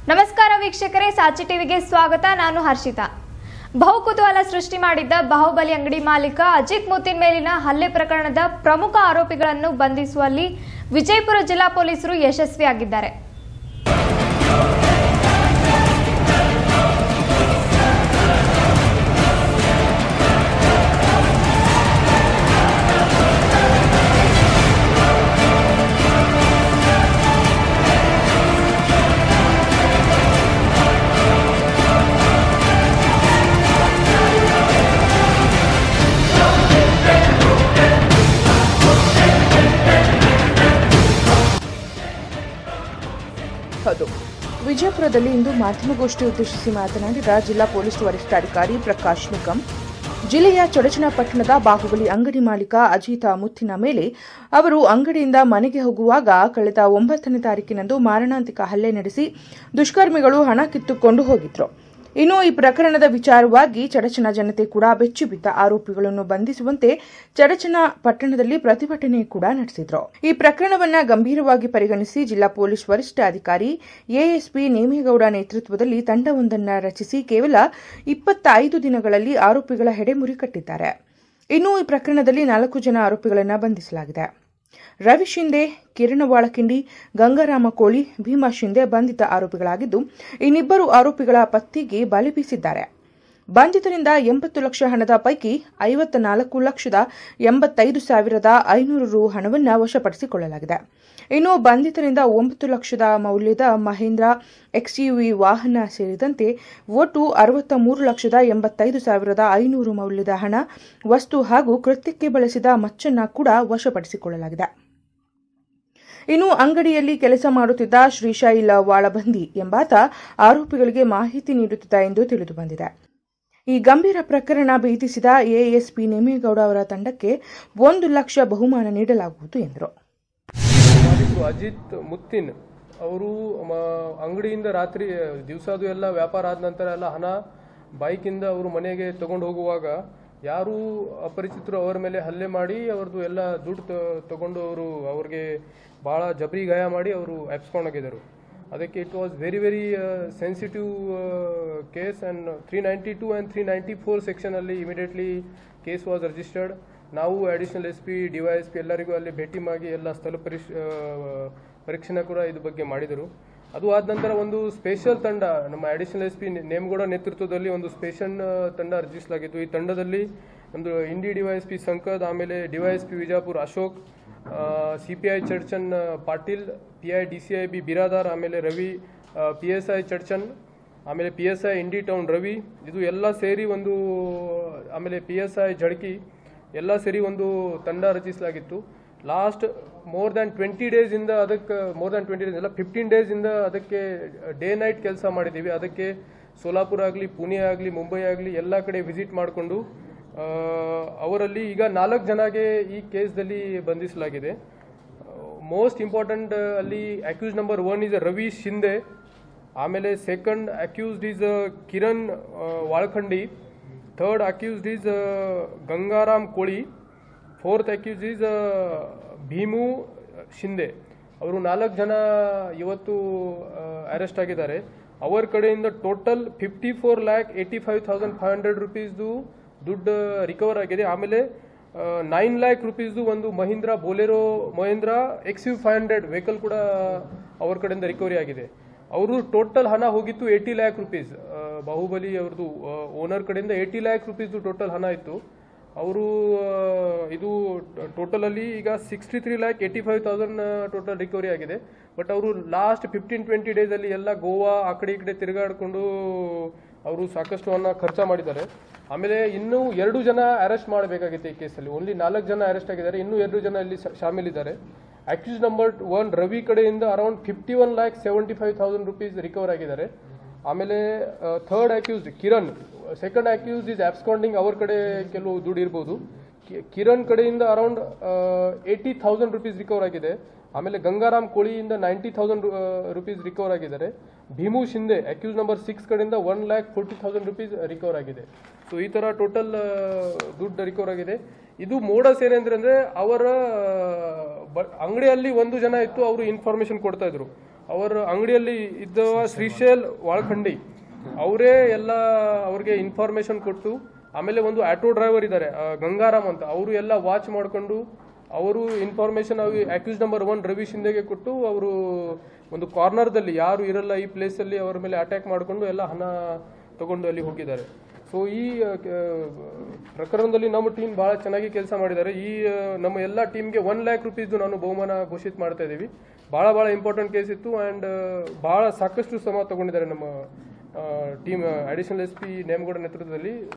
ನಮಸ್ಕಾರ ವೀಕ್ಷಕರೇ ಸಾಚಿ ಟಿವಿಗೆ ಸ್ವಾಗತ ನಾನು ಹರ್ಷಿತಾ ಬಹು ಕುತೂಹಲ ಸೃಷ್ಟಿ ಮಾಡಿದ್ದ ಬಾಹುಬಲಿ ಅಂಗಡಿ ಮಾಲೀಕ ಅಜಿತ್ ಮುತ್ತಿನ್ ಮೇಲಿನ ಹಲ್ಲೆ ಪ್ರಕರಣದ ಪ್ರಮುಖ ಆರೋಪಿಗಳನ್ನು ಬಂಧಿಸುವಲ್ಲಿ ವಿಜಯಪುರ ಜಿಲ್ಲಾ ಪೊಲೀಸರು ಯಶಸ್ವಿಯಾಗಿದ್ದಾರೆ ಹೌದು ವಿಜಯಪುರದಲ್ಲಿ ಇಂದು ಮಾಧ್ಯಮಗೋಷ್ಠಿ ಉದ್ದೇಶಿಸಿ ಮಾತನಾಡಿದ ಜಿಲ್ಲಾ ಪೊಲೀಸ್ ವರಿಷ್ಠಾಧಿಕಾರಿ ಪ್ರಕಾಶ್ ನಿಗಮ್ ಜಿಲ್ಲೆಯ ಚೊಡಚನ ಪಟ್ಟಣದ ಬಾಹುಬಲಿ ಅಂಗಡಿ ಮಾಲೀಕ ಅಜಿತ ಮುತ್ತಿನ ಮೇಲೆ ಅವರು ಅಂಗಡಿಯಿಂದ ಮನೆಗೆ ಹೋಗುವಾಗ ಕಳೆದ ಒಂಬತ್ತನೇ ತಾರೀಕಿನಂದು ಮಾರಣಾಂತಿಕ ಹಲ್ಲೆ ನಡೆಸಿ ದುಷ್ಕರ್ಮಿಗಳು ಹಣ ಕಿತ್ತುಕೊಂಡು ಹೋಗಿದ್ರು ಇನ್ನು ಈ ಪ್ರಕರಣದ ವಿಚಾರವಾಗಿ ಚಡಚನ ಜನತೆ ಕೂಡ ಬೆಚ್ಚಿ ಬಿದ್ದ ಆರೋಪಿಗಳನ್ನು ಬಂಧಿಸುವಂತೆ ಚಡಚನ ಪಟ್ಟಣದಲ್ಲಿ ಪ್ರತಿಭಟನೆ ಕೂಡ ನಡೆಸಿದ್ರು ಈ ಪ್ರಕರಣವನ್ನ ಗಂಭೀರವಾಗಿ ಪರಿಗಣಿಸಿ ಜಿಲ್ಲಾ ಪೊಲೀಸ್ ವರಿಷ್ಠಾಧಿಕಾರಿ ಎಎಸ್ಪಿ ನೇಮೇಗೌಡ ನೇತೃತ್ವದಲ್ಲಿ ತಂಡವೊಂದನ್ನು ರಚಿಸಿ ಕೇವಲ ಇಪ್ಪತ್ತೈದು ದಿನಗಳಲ್ಲಿ ಆರೋಪಿಗಳ ಹೆಡೆಮುರಿ ಕಟ್ಟಿದ್ದಾರೆ ಇನ್ನು ಈ ಪ್ರಕರಣದಲ್ಲಿ ನಾಲ್ಕು ಜನ ಆರೋಪಿಗಳನ್ನು ಬಂಧಿಸಲಾಗಿದೆ ರವಿ ಶಿಂದೆ ಕಿರಣ ವಾಳಕಿಂಡಿ ಗಂಗಾರಾಮ ಕೋಳಿ ಭೀಮಾ ಶಿಂದೆ ಬಂಧಿತ ಆರೋಪಿಗಳಾಗಿದ್ದು ಇನ್ನಿಬ್ಬರು ಆರೋಪಿಗಳ ಪತ್ತೆಗೆ ಬಲೆ ಬೀಸಿದ್ದಾರೆ ಬಂಧಿತರಿಂದ ಎಂಬತ್ತು ಲಕ್ಷ ಹಣದ ಪೈಕಿ ಐವತ್ತ ನಾಲ್ಕು ಲಕ್ಷದ ಎಂಬತ್ತೈದು ಸಾವಿರದ ಐನೂರು ರು ಹಣವನ್ನು ವಶಪಡಿಸಿಕೊಳ್ಳಲಾಗಿದೆ ಇನ್ನು ಬಂಧಿತರಿಂದ ಒಂಬತ್ತು ಲಕ್ಷದ ಮೌಲ್ಯದ ಮಹೇಂದ್ರ ಎಕ್ಸ್ಯುವಿ ವಾಹನ ಸೇರಿದಂತೆ ಒಟ್ಟು ಅರವತ್ತ ಮೂರು ಲಕ್ಷದ ಎಂಬತ್ತೈದು ಸಾವಿರದ ಐನೂರು ಮೌಲ್ಯದ ಹಣ ವಸ್ತು ಹಾಗೂ ಕೃತ್ಯಕ್ಕೆ ಬಳಸಿದ ಮಚ್ಚನ್ನ ಕೂಡ ವಶಪಡಿಸಿಕೊಳ್ಳಲಾಗಿದೆ ಇನ್ನು ಅಂಗಡಿಯಲ್ಲಿ ಕೆಲಸ ಮಾಡುತ್ತಿದ್ದ ಶ್ರೀಶೈಲ ವಾಳಬಂದಿ ಎಂಬಾತ ಆರೋಪಿಗಳಿಗೆ ಮಾಹಿತಿ ನೀಡುತ್ತಿದ್ದ ಎಂದು ತಿಳಿದು ಬಂದಿದೆ ಈ ಗಂಭೀರ ಪ್ರಕರಣ ಭೇದಿಸಿದ ಎಎಸ್ಪಿ ನೇಮೇಗೌಡ ಅವರ ತಂಡಕ್ಕೆ ಒಂದು ಲಕ್ಷ ಬಹುಮಾನ ನೀಡಲಾಗುವುದು ಎಂದರು ಮಾಲೀಕರು ಅಜಿತ್ ಮುತ್ತಿನ್ ಅವರು ಅಂಗಡಿಯಿಂದ ರಾತ್ರಿ ದಿವಸದು ಎಲ್ಲ ವ್ಯಾಪಾರ ಆದ ನಂತರ ಎಲ್ಲ ಹಣ ಬೈಕಿಂದ ಅವರು ಮನೆಗೆ ತಗೊಂಡು ಹೋಗುವಾಗ ಯಾರು ಅಪರಿಚಿತರು ಅವರ ಮೇಲೆ ಹಲ್ಲೆ ಮಾಡಿ ಅವ್ರದ್ದು ಎಲ್ಲ ದುಡ್ಡು ತ- ತಗೊಂಡು ಅವರು ಅವ್ರಿಗೆ ಭಾಳ ಜಬರಿ ಗಾಯ ಮಾಡಿ ಅವರು ಎಪ್ಸ್ಕೊಂಡೋಗಿದ್ದರು ಅದಕ್ಕೆ it was very very sensitive case and three ninety two and three ninety four ಸೆಕ್ಷನಲ್ಲಿ ಇಮಿಡಿಯೇಟ್ಲಿ ಕೇಸ್ ವಾಸ್ ರಿಜಿಸ್ಟರ್ಡ್ ನಾವು additional S P D Y S P ಎಲ್ಲರಿಗೂ ಅಲ್ಲಿ ಭೇಟಿ ಮಾಡಿ ಎಲ್ಲ ಸ್ಥಳ ಪರಿಶ್ ಆ, ಪರೀಕ್ಷೆನ ಕೂಡ ಇದ್ರ ಬಗ್ಗೆ ಮಾಡಿದರು ಅದು ಆದ ನಂತರ ಒಂದು ಸ್ಪೆಷಲ್ ತಂಡ ನಮ್ಮ ಅಡಿಷನಲ್ ಎಸ್ ಪಿ ನೇಮಗೌಡ ನೇತೃತ್ವದಲ್ಲಿ ಒಂದು ಸ್ಪೆಷಲ್ ತಂಡ ರಚಿಸಲಾಗಿತ್ತು ಈ ತಂಡದಲ್ಲಿ ನಮ್ಮದು Indi D Y S P Sankad ಆಮೇಲೆ D Y S P Vijapur Ashok C P I Charchan Patil P I D C I B Biradar ಆಮೇಲೆ Ravi P S I Charchan ಆಮೇಲೆ P S I Indi town Ravi ಇದು ಎಲ್ಲ ಸೇರಿ ಒಂದು ಆಮೇಲೆ ಪಿ ಎಸ್ ಐ ಜಡ್ಕಿ ಎಲ್ಲ ಸೇರಿ ಒಂದು ತಂಡ ರಚಿಸಲಾಗಿತ್ತು ಲಾಸ್ಟ್ ಮೋರ್ ದ್ಯಾನ್ ಟ್ವೆಂಟಿ ಡೇಸಿಂದ ಅದಕ್ಕೆ ಮೋರ್ ದ್ಯಾನ್ ಟ್ವೆಂಟಿ ಡೇಸ್ ಎಲ್ಲ ಫಿಫ್ಟೀನ್ ಡೇಸಿಂದ ಅದಕ್ಕೆ ಡೇ ನೈಟ್ ಕೆಲಸ ಮಾಡಿದ್ದೀವಿ ಅದಕ್ಕೆ ಸೋಲಾಪುರ ಆಗಲಿ ಪುಣೆ ಆಗಲಿ ಮುಂಬೈ ಆಗಲಿ ಎಲ್ಲ ಕಡೆ ವಿಸಿಟ್ ಮಾಡಿಕೊಂಡು ಅವರಲ್ಲಿ ಈಗ ನಾಲ್ಕು ಜನಗೆ ಈ ಕೇಸ್ದಲ್ಲಿ ಬಂಧಿಸಲಾಗಿದೆ ಮೋಸ್ಟ್ ಇಂಪಾರ್ಟೆಂಟ್ ಅಲ್ಲಿ accused number one is Ravi Shinde ಆಮೇಲೆ ಸೆಕೆಂಡ್ ಅಕ್ಯೂಸ್ಡ್ ಈಸ್ ಕಿರಣ್ ಆ, Valkhandi third accused is Gangaram Koli fourth accused is Bhimu Shinde ಅವರು ನಾಲ್ಕು ಜನ ಇವತ್ತು ಅರೆಸ್ಟ್ ಆಗಿದ್ದಾರೆ ಅವರ ಕಡೆಯಿಂದ total fifty four lakh eighty five thousand five hundred ರುಪೀಸ್ದು ದುಡ್ಡು ರಿಕವರ್ ಆಗಿದೆ ಆಮೇಲೆ ನೈನ್ ಲ್ಯಾಕ್ ರುಪೀಸ್ದು ಒಂದು Mahindra Bolero Mahindra X U five hundred vehicle ಕೂಡ ಅವ್ರ ಕಡೆಯಿಂದ ರಿಕವರಿ ಆಗಿದೆ ಅವರು ಟೋಟಲ್ ಹಣ ಹೋಗಿತ್ತು ಏಯ್ಟಿ ಲ್ಯಾಕ್ ರುಪೀಸ್ ಬಾಹುಬಲಿ ಅವ್ರದ್ದು ಓನರ್ ಕಡೆಯಿಂದ ಏಯ್ಟಿ ಲ್ಯಾಕ್ ರುಪೀಸ್ದು ಟೋಟಲ್ ಹಣ ಇತ್ತು ಅವರು ಇದು ಟೋಟಲ್ ಅಲ್ಲಿ ಈಗ sixty three lakh eighty five thousand total recovery ಆಗಿದೆ ಬಟ್ ಅವರು ಲಾಸ್ಟ್ ಫಿಫ್ಟೀನ್ ಟ್ವೆಂಟಿ ಡೇಸ್ ಅಲ್ಲಿ ಎಲ್ಲ ಗೋವಾ ಆ ಕಡೆ ಈ ಕಡೆ ತಿರುಗಾಡಿಕೊಂಡು ಅವರು ಸಾಕಷ್ಟು ಹಣ ಖರ್ಚ ಮಾಡಿದ್ದಾರೆ ಆಮೇಲೆ ಇನ್ನೂ ಎರಡು ಜನ ಅರೆಸ್ಟ್ ಮಾಡಬೇಕಾಗಿತ್ತು ಈ ಕೇಸಲ್ಲಿ ಓನ್ಲಿ ನಾಲ್ಕು ಜನ ಅರೆಸ್ಟ್ ಆಗಿದ್ದಾರೆ ಇನ್ನೂ ಎರಡು ಜನ ಇಲ್ಲಿ ಶಾ- ಶಾಮೀಲಿದ್ದಾರೆ ಅಕ್ಯೂಸ್ ನಂಬರ್ ಒನ್ ರವಿ ಕಡೆಯಿಂದ around fifty one lakh seventy five thousand rupees recover ಆಗಿದ್ದಾರೆ ಆಮೇಲೆ third accused Kiran second accused is absconding ಅವ್ರ ಕಡೆ ಕೆಲವು ದುಡ್ಡು ಇರ್ಬೋದು ಕಿ- ಕಿರಣ್ ಕಡೆಯಿಂದ around eighty thousand rupees recover ಆಗಿದೆ ಆಮೇಲೆ ಗಂಗಾರಾಮ್ ಕೋಳಿಯಿಂದ ನೈಂಟಿ ಥೌಸಂಡ್ ರುಪೀಸ್ ರಿಕವರ್ ಆಗಿದ್ದಾರೆ Bhimu Shinde accused number six ಕಡೆಯಿಂದ one lakh forty thousand rupees recover ಆಗಿದೆ ಸೊ ಈ ಥರ ಟೋಟಲ್ ದುಡ್ಡು ರಿಕವರ್ ಆಗಿದೆ ಇದು ಮೋಡಸ್ ಏನಂದ್ರೆ ಅಂದ್ರೆ ಅವರ ಬ- ಅಂಗಡಿಯಲ್ಲಿ ಒಂದು ಜನ ಇತ್ತು ಅವರು ಇನ್ಫಾರ್ಮೇಶನ್ ಕೊಡ್ತಾ ಇದ್ರು ಅವರ ಅಂಗಡಿಯಲ್ಲಿ ಇದ್ದವ ಶ್ರೀಶೈಲ್ ವಾಳಖಂಡಿ ಅವರೇ ಎಲ್ಲ ಅವ್ರಿಗೆ ಇನ್ಫಾರ್ಮೇಶನ್ ಕೊಟ್ಟು ಆಮೇಲೆ ಒಂದು ಆಟೋ ಡ್ರೈವರ್ ಇದ್ದಾರೆ ಆ, ಗಂಗಾರಾಮ್ ಅಂತ ಅವರು ಎಲ್ಲ ವಾಚ್ ಮಾಡ್ಕೊಂಡು ಅವರು information accused number one Ravi ಶಿಂದೆಗೆ ಕೊಟ್ಟು ಅವರು ಒಂದು ಕಾರ್ನರ್ದಲ್ಲಿ ಯಾರು ಇರಲ್ಲ ಈ ಪ್ಲೇಸಲ್ಲಿ ಅವರ ಮೇಲೆ ಅಟ್ಯಾಕ್ ಮಾಡಿಕೊಂಡು ಎಲ್ಲ ಹಣ ತಗೊಂಡು ಅಲ್ಲಿ ಹೋಗಿದ್ದಾರೆ ಸೊ ಈ ಆ, ಕ- ಪ್ರಕರಣದಲ್ಲಿ ನಮ್ಮ ಟೀಮ್ ಬಹಳ ಚೆನ್ನಾಗಿ ಕೆಲಸ ಮಾಡಿದ್ದಾರೆ ಈ ಆ, ನಮ್ಮ ಎಲ್ಲ ಟೀಮ್ಗೆ ಒನ್ ಲ್ಯಾಕ್ ರುಪೀಸ್ದು ನಾನು ಬಹುಮಾನ ಘೋಷಿತ ಮಾಡ್ತಾ ಇದ್ದೀವಿ ಬಹಳ ಬಹಳ ಇಂಪಾರ್ಟೆಂಟ್ ಕೇಸ್ ಇತ್ತು ಆ್ಯಂಡ್ ಬಹಳ ಸಾಕಷ್ಟು ಶ್ರಮ ತಗೊಂಡಿದ್ದಾರೆ ನಮ್ಮ team additional S P Nemagowda ನೇತೃತ್ವದಲ್ಲಿ